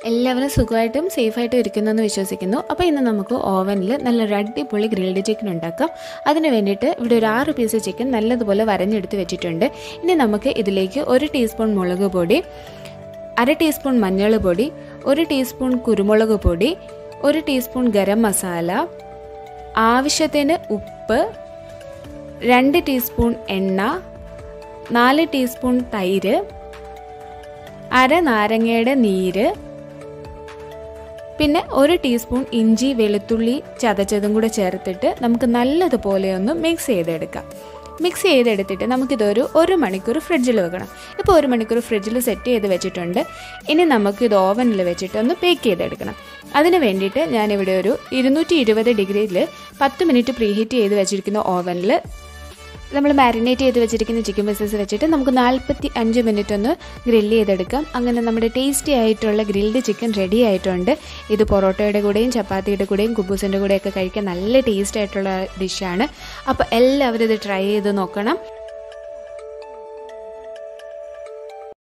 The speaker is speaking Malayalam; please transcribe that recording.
എല്ലാവരും സുഖമായിട്ടും സേഫായിട്ടും ഇരിക്കുന്നെന്ന് വിശ്വസിക്കുന്നു അപ്പോൾ ഇന്ന് നമുക്ക് ഓവനിൽ നല്ലൊരു അടിപൊളി ഗ്രിൽഡ് ചിക്കൻ ഉണ്ടാക്കാം അതിന് വേണ്ടിയിട്ട് ഇവിടെ ഒരു ആറ് പീസ് ചിക്കൻ നല്ലതുപോലെ വരഞ്ഞെടുത്ത് വെച്ചിട്ടുണ്ട് ഇനി നമുക്ക് ഇതിലേക്ക് ഒരു ടീസ്പൂൺ മുളക് പൊടി അര ടീസ്പൂൺ മഞ്ഞൾ പൊടി ഒരു ടീസ്പൂൺ കുരുമുളക് പൊടി ഒരു ടീസ്പൂൺ ഗരം മസാല ആവശ്യത്തിന് ഉപ്പ് രണ്ട് ടീസ്പൂൺ എണ്ണ നാല് ടീസ്പൂൺ തൈര് അര നാരങ്ങയുടെ നീര് പിന്നെ ഒരു ടീസ്പൂൺ ഇഞ്ചി വെളുത്തുള്ളി ചതച്ചതും കൂടെ ചേർത്തിട്ട് നമുക്ക് നല്ലതുപോലെ ഒന്ന് മിക്സ് ചെയ്തെടുക്കാം മിക്സ് ചെയ്തെടുത്തിട്ട് നമുക്കിതൊരു ഒരു മണിക്കൂർ ഫ്രിഡ്ജിൽ വെക്കണം ഇപ്പോൾ ഒരു മണിക്കൂർ ഫ്രിഡ്ജിൽ സെറ്റ് ചെയ്ത് വെച്ചിട്ടുണ്ട് ഇനി നമുക്കിത് ഓവനിൽ വെച്ചിട്ട് ഒന്ന് ബേക്ക് ചെയ്തെടുക്കണം അതിന് വേണ്ടിയിട്ട് ഞാനിവിടെ ഒരു ഇരുന്നൂറ്റി ഇരുപത് ഡിഗ്രിയിൽ പത്ത് മിനിറ്റ് പ്രീഹീറ്റ് ചെയ്ത് വെച്ചിരിക്കുന്ന ഓവനിൽ നമ്മൾ മാരിനേറ്റ് ചെയ്ത് വെച്ചിരിക്കുന്ന ചിക്കൻ പീസസ് വെച്ചിട്ട് നമുക്ക് നാൽപ്പത്തി അഞ്ച് മിനിറ്റ് ഒന്ന് ഗ്രില്ല് ചെയ്തെടുക്കാം അങ്ങനെ നമ്മുടെ ടേസ്റ്റി ആയിട്ടുള്ള ഗ്രിൽഡ് ചിക്കൻ റെഡി ആയിട്ടുണ്ട് ഇത് പൊറോട്ടയുടെ കൂടെയും ചപ്പാത്തിയുടെ കൂടെയും കുബൂസിൻ്റെ കൂടെയൊക്കെ കഴിക്കാൻ നല്ല ടേസ്റ്റ് ആയിട്ടുള്ള ഡിഷാണ് അപ്പോൾ എല്ലാവരും ഇത് ട്രൈ ചെയ്ത് നോക്കണം